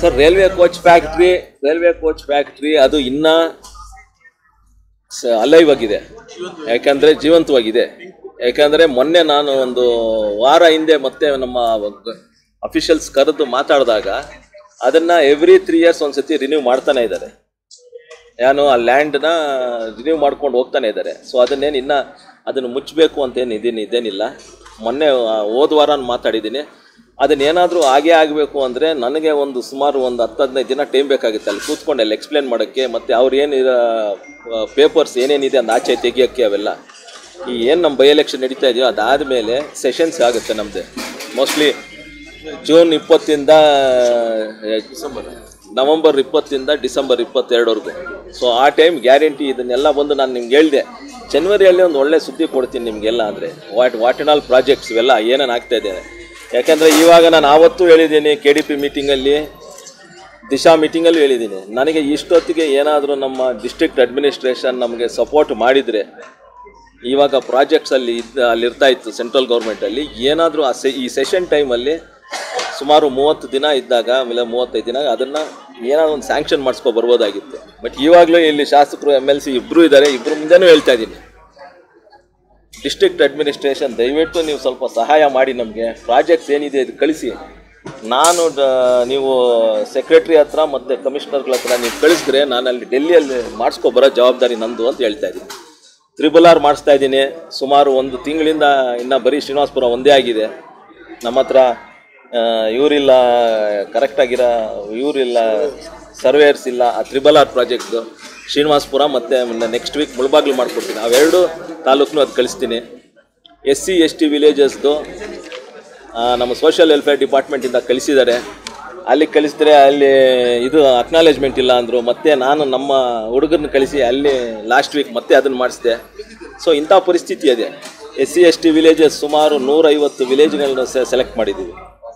sir railway coach factory railway coach factory ಅದು ಇನ್ನ alive ಆಗಿದೆ ಯಾಕಂದ್ರೆ ಜೀವಂತವಾಗಿದೆ ಯಾಕಂದ್ರೆ ಮೊನ್ನೆ ನಾನು ಒಂದು ವಾರ ಹಿಂದೆ ಮತ್ತೆ ನಮ್ಮ ಅಫಿಷಿಯಲ್ಸ್ ಕರೆದು ಮಾತಾಡಿದಾಗ ಅದನ್ನ ಎವ್ರಿ ತ್ರೀ ಇಯರ್ಸ್ ಒಂದ್ಸತಿ ರಿನ್ಯೂ ಮಾಡ್ತಾನೆ ಇದ್ದಾರೆ ಏನು ಆ ಲ್ಯಾಂಡ್ನ ರಿನ್ಯೂ ಮಾಡ್ಕೊಂಡು ಹೋಗ್ತಾನೆ ಇದ್ದಾರೆ ಸೊ ಅದನ್ನೇನು ಇನ್ನ ಅದನ್ನು ಮುಚ್ಚಬೇಕು ಅಂತೇನು ಇದೇನು ಇದೇನಿಲ್ಲ ಮೊನ್ನೆ ಆ, ಹೋದ ವಾರ ಮಾತಾಡಿದ್ದೀನಿ ಅದನ್ನೇನಾದರೂ ಆಗೇ ಆಗಬೇಕು ಅಂದರೆ ನನಗೆ ಒಂದು ಸುಮಾರು ಒಂದು ಹತ್ತು ಹದಿನೈದು ದಿನ ಟೈಮ್ ಬೇಕಾಗುತ್ತೆ ಅಲ್ಲಿ ಕೂತ್ಕೊಂಡು ಅಲ್ಲಿ ಎಕ್ಸ್ಪ್ಲೇನ್ ಮಾಡೋಕ್ಕೆ ಮತ್ತು ಅವ್ರು ಏನು ಪೇಪರ್ಸ್ ಏನೇನಿದೆ ಅಂತ ಆಚೆ ತೆಗಿಯೋಕ್ಕೆ ಅವೆಲ್ಲ ಈ ಏನು ನಮ್ಮ ಬೈ ಎಲೆಕ್ಷನ್ ನಡೀತಾ ಇದೆಯೋ ಅದಾದಮೇಲೆ ಸೆಷನ್ಸ್ ಆಗುತ್ತೆ ನಮ್ಮದು ಮೋಸ್ಟ್ಲಿ ಜೂನ್ ಇಪ್ಪತ್ತಿಂದ ಡಿಸೆಂಬರ್ ನವಂಬರ್ ಇಪ್ಪತ್ತಿಂದ ಡಿಸೆಂಬರ್ ಇಪ್ಪತ್ತೆರಡವರೆಗೂ ಸೊ ಆ ಟೈಮ್ ಗ್ಯಾರಂಟಿ ಇದನ್ನೆಲ್ಲ ಬಂದು ನಾನು ನಿಮ್ಗೆ ಹೇಳಿದೆ ಜನವರಿಯಲ್ಲಿ ಒಂದು ಒಳ್ಳೆ ಸುದ್ದಿ ಕೊಡ್ತೀನಿ ನಿಮಗೆಲ್ಲ ಅಂದರೆ what what and all projects ಇವೆಲ್ಲ ಏನೇನು ಆಗ್ತಾ ಇದೆ ಯಾಕೆಂದರೆ ಇವಾಗ ನಾನು ಆವತ್ತೂ ಹೇಳಿದ್ದೀನಿ ಕೆ ಡಿ ಪಿ ಮೀಟಿಂಗಲ್ಲಿ ದಿಶಾ ಮೀಟಿಂಗಲ್ಲೂ ಹೇಳಿದ್ದೀನಿ ನನಗೆ ಇಷ್ಟೊತ್ತಿಗೆ ಏನಾದರೂ ನಮ್ಮ ಡಿಸ್ಟ್ರಿಕ್ಟ್ ಅಡ್ಮಿನಿಸ್ಟ್ರೇಷನ್ ನಮಗೆ ಸಪೋರ್ಟ್ ಮಾಡಿದರೆ ಇವಾಗ ಪ್ರಾಜೆಕ್ಟ್ಸಲ್ಲಿ ಇದ್ದ ಅಲ್ಲಿರ್ತಾ ಇತ್ತು ಸೆಂಟ್ರಲ್ ಗೌರ್ಮೆಂಟಲ್ಲಿ ಏನಾದರೂ ಆ ಸೆ ಈ ಸೆಷನ್ ಟೈಮಲ್ಲಿ ಸುಮಾರು ಮೂವತ್ತು ದಿನ ಇದ್ದಾಗ ಆಮೇಲೆ ಮೂವತ್ತೈದು ದಿನ ಅದನ್ನು ಏನಾದ್ರು ಒಂದು ಸ್ಯಾಂಕ್ಷನ್ ಮಾಡಿಸ್ಕೊ ಬರ್ಬೋದಾಗಿತ್ತು ಬಟ್ ಇವಾಗಲೂ ಇಲ್ಲಿ ಶಾಸಕರು ಎಮ್ ಎಲ್ ಸಿ ಇಬ್ಬರು ಇದ್ದಾರೆ ಇಬ್ಬರು ಮುಂದೆನೂ ಹೇಳ್ತಾ ಇದ್ದೀನಿ ಡಿಸ್ಟ್ರಿಕ್ಟ್ ಅಡ್ಮಿನಿಸ್ಟ್ರೇಷನ್ ದಯವಿಟ್ಟು ನೀವು ಸ್ವಲ್ಪ ಸಹಾಯ ಮಾಡಿ ನಮಗೆ ಪ್ರಾಜೆಕ್ಟ್ಸ್ ಏನಿದೆ ಇದು ಕಳಿಸಿ ನಾನು ಡ- ನೀವು ಸೆಕ್ರೆಟ್ರಿ ಹತ್ರ ಮತ್ತು ಕಮಿಷನರ್ಗಳ ಹತ್ರ ನೀವು ಕಳಿಸಿದ್ರೆ ನಾನು ಅಲ್ಲಿ ಡೆಲ್ಲಿಯಲ್ಲಿ ಮಾಡಿಸ್ಕೊ ಬರೋ ಜವಾಬ್ದಾರಿ ನಂದು ಅಂತ ಹೇಳ್ತಾ ಇದ್ದೀನಿ ತ್ರಿಬಲ್ ಆರ್ ಮಾಡಿಸ್ತಾ ಇದ್ದೀನಿ ಸುಮಾರು ಒಂದು ತಿಂಗಳಿಂದ ಇನ್ನು ಬರೀ ಶ್ರೀನಿವಾಸಪುರ ಒಂದೇ ಆಗಿದೆ ನಮ್ಮ ಹತ್ರ ಆ, ಇವರಿಲ್ಲ ಕರೆಕ್ಟಾಗಿರೋ ಇವರಿಲ್ಲ ಸರ್ವೇಯರ್ಸ್ ಇಲ್ಲ ಆ ತ್ರಿಬಲ್ ಆರ್ ಪ್ರಾಜೆಕ್ಟ್ದು ಶ್ರೀನಿವಾಸಪುರ ಮತ್ತು ನೆಕ್ಸ್ಟ್ ವೀಕ್ ಮುಳಬಾಗ್ಲು ಮಾಡಿಕೊಡ್ತೀನಿ ಅವೆರಡು ತಾಲೂಕನ್ನು ಅದು ಕಳಿಸ್ತೀನಿ ಎಸ್ ಸಿ ಎಸ್ ಟಿ ವಿಲೇಜಸ್ದು ನಮ್ಮ ಸೋಷಿಯಲ್ ವೆಲ್ಫೇರ್ ಡಿಪಾರ್ಟ್ಮೆಂಟಿಂದ ಕಳಿಸಿದ್ದಾರೆ ಅಲ್ಲಿ ಕಳಿಸಿದ್ರೆ ಅಲ್ಲಿ ಇದು ಅಕ್ನಾಲೇಜ್ಮೆಂಟ್ ಇಲ್ಲ ಅಂದರು ಮತ್ತೆ ನಾನು ನಮ್ಮ ಹುಡುಗರನ್ನ ಕಳಿಸಿ ಅಲ್ಲಿ ಲಾಸ್ಟ್ ವೀಕ್ ಮತ್ತೆ ಅದನ್ನು ಮಾಡಿಸಿದೆ ಸೊ ಇಂಥ ಪರಿಸ್ಥಿತಿ ಇದೆ S C S T villages ಸುಮಾರು ನೂರೈವತ್ತು ವಿಲೇಜ್ಗಳನ್ನ ಸೆಲೆಕ್ಟ್ ಮಾಡಿದ್ದೀವಿ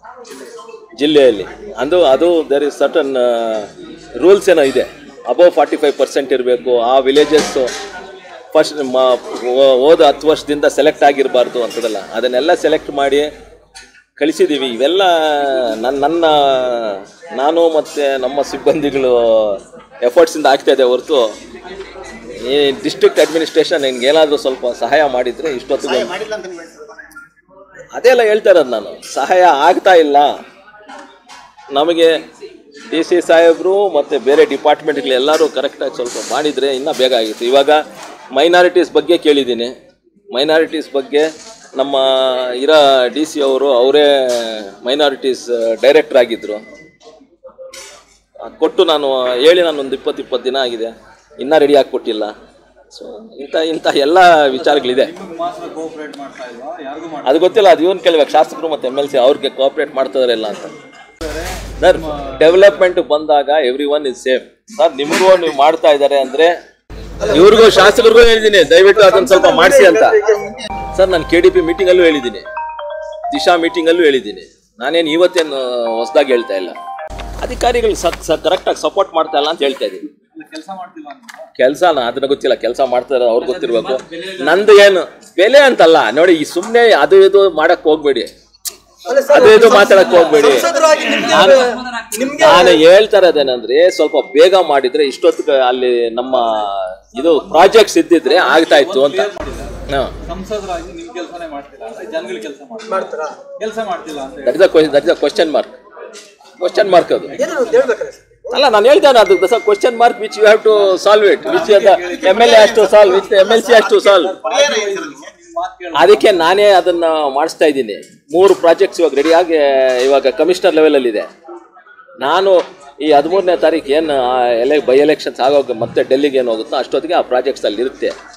ಜಿಲ್ಲೆಯಲ್ಲಿ ಅದು ಅದು ದರ್ ಇಸ್ ಸರ್ಟನ್ ರೂಲ್ಸ್ ಏನೋ ಇದೆ ಅಬೌವ್ ಫಾರ್ಟಿ ಫೈವ್ ಪರ್ಸೆಂಟ್ ಇರಬೇಕು ಆ ವಿಲೇಜಸ್ಸು ಫಸ್ಟ್ ಹೋದ ಹತ್ತು ವರ್ಷದಿಂದ ಸೆಲೆಕ್ಟ್ ಆಗಿರಬಾರ್ದು ಅಂತದಲ್ಲ ಅದನ್ನೆಲ್ಲ ಸೆಲೆಕ್ಟ್ ಮಾಡಿ ಕಳಿಸಿದ್ದೀವಿ ಇವೆಲ್ಲ ನನ್ನ ನನ್ನ ನಾನು ಮತ್ತು ನಮ್ಮ ಸಿಬ್ಬಂದಿಗಳು ಎಫರ್ಟ್ಸಿಂದ ಆಗ್ತಾ ಇದೆ ಹೊರತು ಈ ಡಿಸ್ಟ್ರಿಕ್ಟ್ ಅಡ್ಮಿನಿಸ್ಟ್ರೇಷನ್ ನಿಮ್ಗೆ ಏನಾದರೂ ಸ್ವಲ್ಪ ಸಹಾಯ ಮಾಡಿದರೆ ಇಷ್ಟೊತ್ತಿಗೆ ಅದೇ ಎಲ್ಲ ಹೇಳ್ತಾ ಇರೋದು ನಾನು ಸಹಾಯ ಆಗ್ತಾ ಇಲ್ಲ ನಮಗೆ ಡಿ ಸಿ ಸಾಹೇಬರು ಮತ್ತು ಬೇರೆ ಡಿಪಾರ್ಟ್ಮೆಂಟ್ಗಳು ಎಲ್ಲರೂ ಕರೆಕ್ಟಾಗಿ ಸ್ವಲ್ಪ ಮಾಡಿದರೆ ಇನ್ನೂ ಬೇಗ ಆಗಿತ್ತು ಇವಾಗ ಮೈನಾರಿಟೀಸ್ ಬಗ್ಗೆ ಕೇಳಿದ್ದೀನಿ ಮೈನಾರಿಟೀಸ್ ಬಗ್ಗೆ ನಮ್ಮ ಇರೋ ಡಿ ಸಿ ಅವರು ಅವರೇ ಮೈನಾರಿಟೀಸ್ ಡೈರೆಕ್ಟರ್ ಆಗಿದ್ದರು ಕೊಟ್ಟು ನಾನು ಹೇಳಿ ನಾನು ಒಂದು ಇಪ್ಪತ್ತು ಇಪ್ಪತ್ತು ದಿನ ಆಗಿದೆ ಇನ್ನೂ ರೆಡಿ ಆಗಿ ಕೊಟ್ಟಿಲ್ಲ ಸೊ ಇಂಥ ಇಂಥ ಎಲ್ಲ ವಿಚಾರಗಳಿದೆ ಮಾತ್ರ ಕೋಆಪರೇಟ್ ಮಾಡ್ತಾ ಇಲ್ವಾ ಯಾರಿಗೂ ಮಾಡ್ತಾ ಅದು ಗೊತ್ತಿಲ್ಲ ಅದು ಇವನ್ ಕೇಳ್ಬೇಕು ಶಾಸಕರು ಮತ್ತು ಎಮ್ ಎಲ್ ಸಿ ಅವ್ರಿಗೆ ಕೋಆಪ್ರೇಟ್ ಮಾಡ್ತಿದಾರೆ ಇಲ್ಲ ಅಂತ ಸರ್ ಡೆವಲಪ್ಮೆಂಟ್ ಬಂದಾಗ every one is same sir ನಿಮಗೂ ನೀವು ಮಾಡ್ತಾ ಇದ್ದಾರೆ ಅಂದ್ರೆ ಇವ್ರಿಗೂ ಶಾಸಕರಿಗೂ ಹೇಳಿದ್ದೀನಿ ದಯವಿಟ್ಟು ಅದನ್ನ ಸ್ವಲ್ಪ ಮಾಡಿಸಿ ಅಂತ ಸರ್ ನಾನು ಕೆ ಡಿ ಪಿ ಮೀಟಿಂಗಲ್ಲೂ ಹೇಳಿದ್ದೀನಿ ದಿಶಾ ಮೀಟಿಂಗಲ್ಲೂ ಹೇಳಿದ್ದೀನಿ ನಾನೇನು ಇವತ್ತೇನು ಹೊಸದಾಗಿ ಹೇಳ್ತಾ ಇಲ್ಲ ಅಧಿಕಾರಿಗಳು ಕರೆಕ್ಟಾಗಿ ಸಪೋರ್ಟ್ ಮಾಡ್ತಾ ಇಲ್ಲ ಅಂತ ಹೇಳ್ತಾ ಇದ್ದೀನಿ ಕೆಲಸ ಮಾಡ್ತಿಲ್ಲ ಅಂತ ಕೆಲಸ ಅದನ್ನ ಗೊತ್ತಿಲ್ಲ ಕೆಲಸ ಮಾಡ್ತಾರೆ ಅವ್ರಿಗೆ ಗೊತ್ತಿರ್ಬೇಕು ನಂದು ಏನು ಬೆಲೆ ಅಂತಲ್ಲ ನೋಡಿ ಈ ಸುಮ್ಮನೆ ಅದು ಇದು ಮಾಡಕ್ ಹೋಗ್ಬೇಡಿ ಅದು ಇದು ಮಾತಾಡಕ್ ಹೋಗ್ಬೇಡಿ ನಾನು ನಾನು ಹೇಳ್ತಾ ಇರೋದೇನಂದ್ರೆ ಸ್ವಲ್ಪ ಬೇಗ ಮಾಡಿದ್ರೆ ಇಷ್ಟೊತ್ತಿಗೆ ಅಲ್ಲಿ ನಮ್ಮ ಇದು ಪ್ರಾಜೆಕ್ಟ್ಸ್ ಇದ್ದಿದ್ರೆ ಆಗ್ತಾ ಇತ್ತು ಅಂತ ಹಾ ಸಂಸದರಾಗಿ ನಿಮ್ ಕೆಲಸನೇ ಮಾಡ್ತಿಲ್ಲ ಅಂದ್ರೆ ಜನಗಳ ಕೆಲಸ ಮಾಡ್ತಾರೆ ಕೆಲಸ ಮಾಡ್ತಿಲ್ಲ ಅಂತ ಹೇಳಿ that is that is question mark question mark ಅದು ಅಲ್ಲ ನಾನು ಹೇಳ್ತೇನೆ ಅದು that's question mark which you have to solve it which M L A has to solve which M L C has to solve ಮಾತು ಕೇಳಿ ಅದಕ್ಕೆ ನಾನೇ ಅದನ್ನ ಮಾಡಿಸ್ತಾ ಇದ್ದೀನಿ ಮೂರು ಪ್ರಾಜೆಕ್ಟ್ಸ್ ಇವಾಗ ರೆಡಿಯಾಗಿ ಇವಾಗ ಕಮಿಷನರ್ ಲೆವೆಲಲ್ಲಿ ಇದೆ ನಾನು ಈ ಹದಿಮೂರನೇ ತಾರೀಕು ಏನು ಎಲೆ ಬೈ ಎಲೆಕ್ಷನ್ಸ್ ಆಗೋಗ ಮತ್ತೆ ಡೆಲ್ಲಿಗೆ ಏನು ಹೋಗುತ್ತೋ ಅಷ್ಟೊತ್ತಿಗೆ ಆ ಪ್ರಾಜೆಕ್ಟ್ಸ್ ಅಲ್ಲಿ ಇರುತ್ತೆ